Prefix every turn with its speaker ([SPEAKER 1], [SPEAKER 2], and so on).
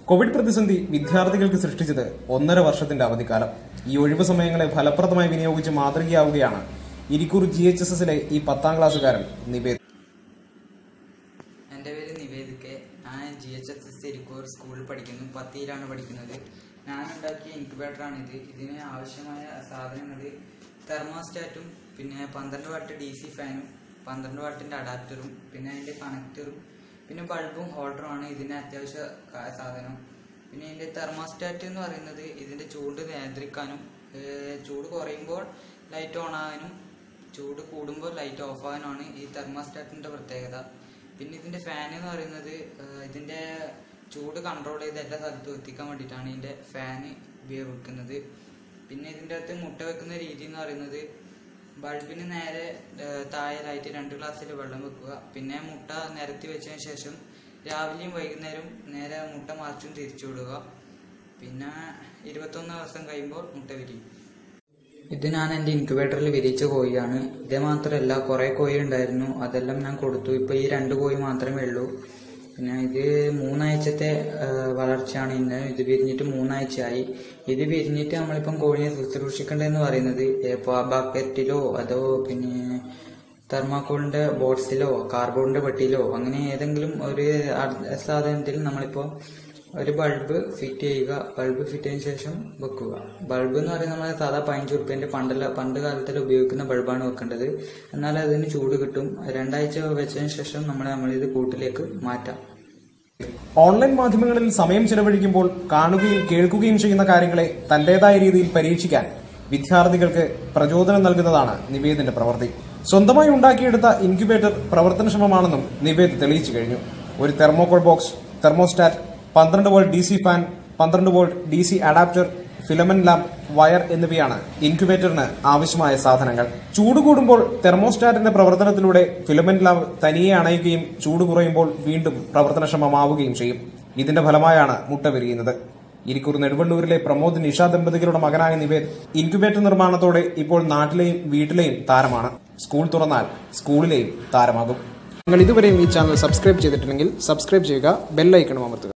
[SPEAKER 1] Covid പ്രതിസന്ധി വിദ്യാർത്ഥികൾക്ക് സൃഷ്ടിച്ചത് ഒന്നര വർഷത്തിന്റെ അവധിക്കാലം ഈ ഒഴിവു സമയങ്ങളെ ഫലപ്രദമായി വിനിയോഗിച്ച് മാതൃകയാവുകയാണ് ഇരിക്കൂർ ജി എച്ച് എസ് എസിലെ ഈ പത്താം ക്ലാസ്സുകാരൻ നിവേദ്
[SPEAKER 2] എൻ്റെ പേര് നിവേദിക്കെ ഞാൻ G H S S Irikkur സ്കൂളിൽ പഠിക്കുന്നു പത്തിയിലാണ് പഠിക്കുന്നത് ഞാൻ ഉണ്ടാക്കിയ ഇൻക്യുബേറ്ററാണിത് ഇതിന് ആവശ്യമായ സാധനങ്ങൾ തെർമോസ്റ്റാറ്റും പിന്നെ പന്ത്രണ്ട് വാട്ട് ഡി സി ഫാനും പന്ത്രണ്ട് വാട്ടിൻ്റെ അഡാപ്റ്ററും പിന്നെ അതിൻ്റെ കണക്ടറും പിന്നെ ബൾബും ഹോൾഡറുമാണ് ഇതിൻ്റെ അത്യാവശ്യ കാ- സാധനം പിന്നെ ഇതിൻ്റെ തെർമോസ്റ്റാറ്റ് എന്ന് പറയുന്നത് ഇതിൻ്റെ ചൂട് നിയന്ത്രിക്കാനും ഏഹ് ചൂട് കുറയുമ്പോൾ ലൈറ്റ് ഓൺ ആകാനും ചൂട് കൂടുമ്പോൾ ലൈറ്റ് ഓഫ് ആകാനുമാണ് ഈ തെർമോസ്റ്റാറ്റിൻ്റെ പ്രത്യേകത പിന്നെ ഇതിന്റെ ഫാൻ എന്ന് പറയുന്നത് ഏഹ്, ഇതിന്റെ ചൂട് കൺട്രോൾ ചെയ്ത് എല്ലാ സ്ഥലത്തും എത്തിക്കാൻ വേണ്ടിയിട്ടാണ് ഇതിന്റെ ഫാൻ ഉപയോഗിക്കുന്നത് പിന്നെ ഇതിന്റെ അകത്ത് മുട്ട വെക്കുന്ന രീതി എന്ന് പറയുന്നത് ബൾബിന് നേരെ ഏഹ്, താഴെയായിട്ട് രണ്ട് ഗ്ലാസ്സിൽ വെള്ളം വെക്കുക പിന്നെ മുട്ട നിരത്തി വെച്ചതിന് ശേഷം രാവിലെയും വൈകുന്നേരവും നേരെ മുട്ട മറിച്ചും തിരിച്ചു വിടുക പിന്നെ ഇരുപത്തൊന്ന് ദിവസം കഴിയുമ്പോൾ മുട്ട വിരിയും ഇത് ഞാൻ എൻ്റെ ഇൻക്യുബേറ്ററിൽ വിരിച്ച കോഴിയാണ് ഇത് മാത്രമല്ല കുറേ കോഴി ഉണ്ടായിരുന്നു അതെല്ലാം ഞാൻ കൊടുത്തു ഇപ്പോൾ ഈ രണ്ട് കോഴി മാത്രമേ ഉള്ളൂ പിന്നെ ഇത് മൂന്നാഴ്ചത്തെ ആ, വളർച്ചയാണ് ഇന്ന് ഇത് വിരിഞ്ഞിട്ട് മൂന്നാഴ്ചയായി ഇത് വിരിഞ്ഞിട്ട് നമ്മളിപ്പം കോഴിയെ ശുശ്രൂഷിക്കേണ്ടതെന്ന് പറയുന്നത് ഇപ്പോൾ ബക്കറ്റിലോ അതോ പിന്നെ തെർമാക്കോളിന്റെ ബോക്സിലോ കാർബോണിന്റെ പെട്ടിയിലോ അങ്ങനെ ഏതെങ്കിലും ഒരു അർ- സാധനത്തിൽ നമ്മളിപ്പോൾ ഒരു ബൾബ് ഫിറ്റ് ചെയ്യുക ബൾബ് ഫിറ്റ് ചെയ്തതിനു ശേഷം വെക്കുക ബൾബ് എന്ന് പറയുന്നത് നമ്മൾ സാധാ പതിനഞ്ച് റുപ്യന്റെ പണ്ടല്ല പണ്ട് കാലത്തിൽ ഉപയോഗിക്കുന്ന ബൾബാണ് വെക്കേണ്ടത് എന്നാൽ അതിന് ചൂട് കിട്ടും രണ്ടാഴ്ച വെച്ചതിന് ശേഷം നമ്മൾ നമ്മളിത് കൂട്ടിലേക്ക് മാറ്റാം
[SPEAKER 1] ഓൺലൈൻ മാധ്യമങ്ങളിൽ സമയം ചെലവഴിക്കുമ്പോൾ കാണുകയും കേൾക്കുകയും ചെയ്യുന്ന കാര്യങ്ങളെ തന്റേതായ രീതിയിൽ പരീക്ഷിക്കാൻ വിദ്യാർത്ഥികൾക്ക് പ്രചോദനം നൽകുന്നതാണ് നിവേദിന്റെ പ്രവൃത്തി സ്വന്തമായി ഉണ്ടാക്കിയെടുത്ത ഇൻക്യുബേറ്റർ പ്രവർത്തനക്ഷമമാണെന്നും നിവേദ് തെളിയിച്ചു കഴിഞ്ഞു ഒരു തെർമോകോൾ ബോക്സ് തെർമോസ്റ്റാറ്റ് പന്ത്രണ്ട് വോൾട്ട് ഡി സി ഫാൻ പന്ത്രണ്ട് volt D C adapter filament lamp wire എന്നിവയാണ് ഇൻക്യുബേറ്ററിന് ആവശ്യമായ സാധനങ്ങൾ ചൂട് കൂടുമ്പോൾ തെർമോസ്റ്റാറ്റിന്റെ പ്രവർത്തനത്തിലൂടെ ഫിലമെന്റ് ലാമ്പ് തനിയെ അണയുകയും ചൂട് കുറയുമ്പോൾ വീണ്ടും പ്രവർത്തനക്ഷമമാവുകയും ചെയ്യും ഇതിന്റെ ഫലമായാണ് മുട്ട വിരിയുന്നത് ഇരിക്കൂർ നെടുവള്ളൂരിലെ പ്രമോദ് നിഷ ദമ്പതികളുടെ മകനായ നിവേദ് ഇൻക്യുബേറ്റർ നിർമ്മാണത്തോടെ ഇപ്പോൾ നാട്ടിലെയും വീട്ടിലെയും താരമാണ് സ്കൂൾ തുറന്നാൽ സ്കൂളിലെയും താരമാകും നിങ്ങൾ ഇതുവരെയും ഈ ചാനൽ സബ്സ്ക്രൈബ് ചെയ്തിട്ടുണ്ടെങ്കിൽ സബ്സ്ക്രൈബ് ചെയ്യുക ബെല്ലൈക്കണും അമർത്തുക